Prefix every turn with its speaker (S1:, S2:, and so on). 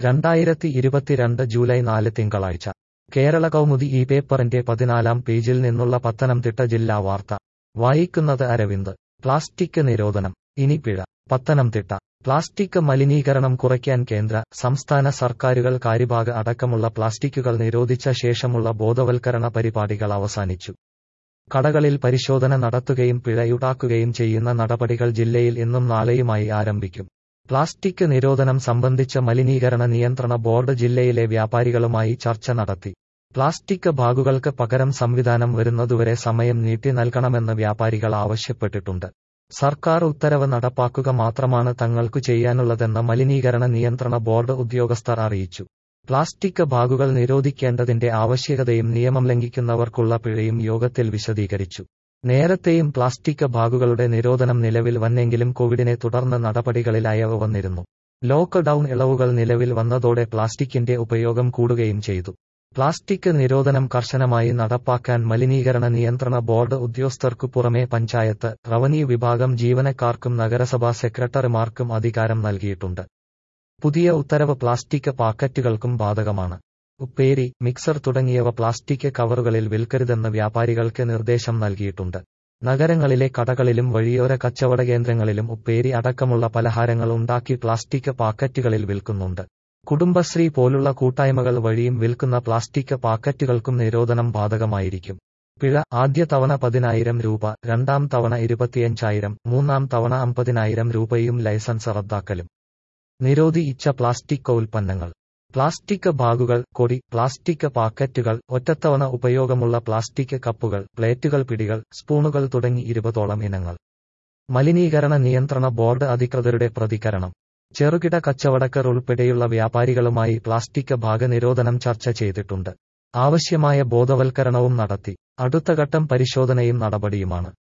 S1: രണ്ടായിരത്തി ഇരുപത്തിരണ്ട് ജൂലൈ നാല് തിങ്കളാഴ്ച കേരള കൗമുദി ഈ പേപ്പറിന്റെ പതിനാലാം പേജിൽ നിന്നുള്ള പത്തനംതിട്ട ജില്ലാ വാർത്ത വായിക്കുന്നത് അരവിന്ദ് പ്ലാസ്റ്റിക് നിരോധനം ഇനി പിഴ പത്തനംതിട്ട പ്ലാസ്റ്റിക് മലിനീകരണം കുറയ്ക്കാൻ കേന്ദ്ര സംസ്ഥാന സർക്കാരുകൾ കാരിബാഗ് അടക്കമുള്ള പ്ലാസ്റ്റിക്കുകൾ നിരോധിച്ച ശേഷമുള്ള ബോധവൽക്കരണ പരിപാടികൾ അവസാനിച്ചു കടകളിൽ പരിശോധന നടത്തുകയും പിഴ ഈടാക്കുകയും ചെയ്യുന്ന നടപടികൾ ജില്ലയിൽ ഇന്നും നാളെയുമായി ആരംഭിക്കും പ്ലാസ്റ്റിക് നിരോധനം സംബന്ധിച്ച മലിനീകരണ നിയന്ത്രണ ബോർഡ് ജില്ലയിലെ വ്യാപാരികളുമായി ചർച്ച നടത്തി പ്ലാസ്റ്റിക് ബാഗുകൾക്ക് പകരം സംവിധാനം വരുന്നതുവരെ സമയം നീട്ടി നൽകണമെന്ന് വ്യാപാരികൾ ആവശ്യപ്പെട്ടിട്ടുണ്ട് സർക്കാർ ഉത്തരവ് നടപ്പാക്കുക മാത്രമാണ് തങ്ങൾക്കു ചെയ്യാനുള്ളതെന്ന് മലിനീകരണ നിയന്ത്രണ ബോർഡ് ഉദ്യോഗസ്ഥർ അറിയിച്ചു പ്ലാസ്റ്റിക് ബാഗുകൾ നിരോധിക്കേണ്ടതിന്റെ ആവശ്യകതയും നിയമം ലംഘിക്കുന്നവർക്കുള്ള പിഴയും യോഗത്തിൽ വിശദീകരിച്ചു നേരത്തെയും പ്ലാസ്റ്റിക് ബാഗുകളുടെ നിരോധനം നിലവിൽ വന്നെങ്കിലും കോവിഡിനെ തുടർന്ന് നടപടികളിൽ അയവ് വന്നിരുന്നു ലോക്ക്ഡൌൺ ഇളവുകൾ നിലവിൽ വന്നതോടെ പ്ലാസ്റ്റിക്കിന്റെ ഉപയോഗം കൂടുകയും ചെയ്തു പ്ലാസ്റ്റിക് നിരോധനം കർശനമായി നടപ്പാക്കാൻ മലിനീകരണ നിയന്ത്രണ ബോർഡ് ഉദ്യോഗസ്ഥർക്കു പുറമെ പഞ്ചായത്ത് റവന്യൂ വിഭാഗം ജീവനക്കാർക്കും നഗരസഭാ സെക്രട്ടറിമാർക്കും അധികാരം നൽകിയിട്ടുണ്ട് പുതിയ ഉത്തരവ് പ്ലാസ്റ്റിക് പാക്കറ്റുകൾക്കും ബാധകമാണ് ഉപ്പേരി മിക്സർ തുടങ്ങിയവ പ്ലാസ്റ്റിക് കവറുകളിൽ വിൽക്കരുതെന്ന് വ്യാപാരികൾക്ക് നിർദ്ദേശം നൽകിയിട്ടുണ്ട് നഗരങ്ങളിലെ കടകളിലും വഴിയോര കച്ചവട കേന്ദ്രങ്ങളിലും ഉപ്പേരി അടക്കമുള്ള പലഹാരങ്ങൾ ഉണ്ടാക്കി പ്ലാസ്റ്റിക് പാക്കറ്റുകളിൽ വിൽക്കുന്നുണ്ട് കുടുംബശ്രീ പോലുള്ള കൂട്ടായ്മകൾ വഴിയും വിൽക്കുന്ന പ്ലാസ്റ്റിക് പാക്കറ്റുകൾക്കും നിരോധനം ബാധകമായിരിക്കും പിഴ ആദ്യ തവണ പതിനായിരം രൂപ രണ്ടാം തവണ ഇരുപത്തിയഞ്ചായിരം മൂന്നാം തവണ അമ്പതിനായിരം രൂപയും ലൈസൻസ് റദ്ദാക്കലും നിരോധിച്ച പ്ലാസ്റ്റിക് ഉൽപ്പന്നങ്ങൾ പ്ലാസ്റ്റിക് ബാഗുകൾ കൊടി പ്ലാസ്റ്റിക് പാക്കറ്റുകൾ ഒറ്റത്തവണ ഉപയോഗമുള്ള പ്ലാസ്റ്റിക് കപ്പുകൾ പ്ലേറ്റുകൾ പിടികൾ സ്പൂണുകൾ തുടങ്ങി ഇരുപതോളം ഇനങ്ങൾ മലിനീകരണ നിയന്ത്രണ ബോർഡ് അധികൃതരുടെ പ്രതികരണം ചെറുകിട കച്ചവടക്കാർ ഉൾപ്പെടെയുള്ള വ്യാപാരികളുമായി പ്ലാസ്റ്റിക് ഭാഗ നിരോധനം ചർച്ച ചെയ്തിട്ടുണ്ട് ആവശ്യമായ ബോധവൽക്കരണവും നടത്തി അടുത്ത ഘട്ടം പരിശോധനയും നടപടിയുമാണ്